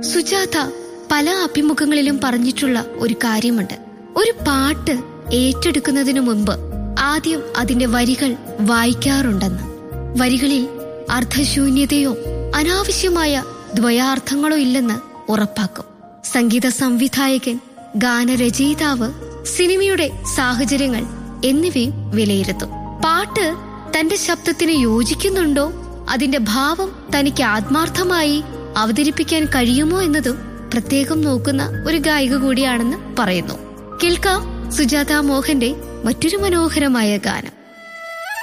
സുജാത പല അഭിമുഖങ്ങളിലും പറഞ്ഞിട്ടുള്ള ഒരു കാര്യമുണ്ട് ഒരു പാട്ട് ഏറ്റെടുക്കുന്നതിനു മുമ്പ് ആദ്യം അതിന്റെ വരികൾ വായിക്കാറുണ്ടെന്ന് വരികളിൽ അർത്ഥശൂന്യതയോ അനാവശ്യമായ ദ്വയാർത്ഥങ്ങളോ ഇല്ലെന്ന് ഉറപ്പാക്കും സംഗീത സംവിധായകൻ ഗാനരചയിതാവ് സിനിമയുടെ സാഹചര്യങ്ങൾ എന്നിവയും വിലയിരുത്തും പാട്ട് തന്റെ ശബ്ദത്തിന് യോജിക്കുന്നുണ്ടോ അതിന്റെ ഭാവം തനിക്ക് ആത്മാർത്ഥമായി അവതരിപ്പിക്കാൻ കഴിയുമോ എന്നതും പ്രത്യേകം നോക്കുന്ന ഒരു ഗായിക കൂടിയാണെന്ന് പറയുന്നു കേൾക്കാം സുജാത മോഹന്റെ മറ്റൊരു മനോഹരമായ ഗാനം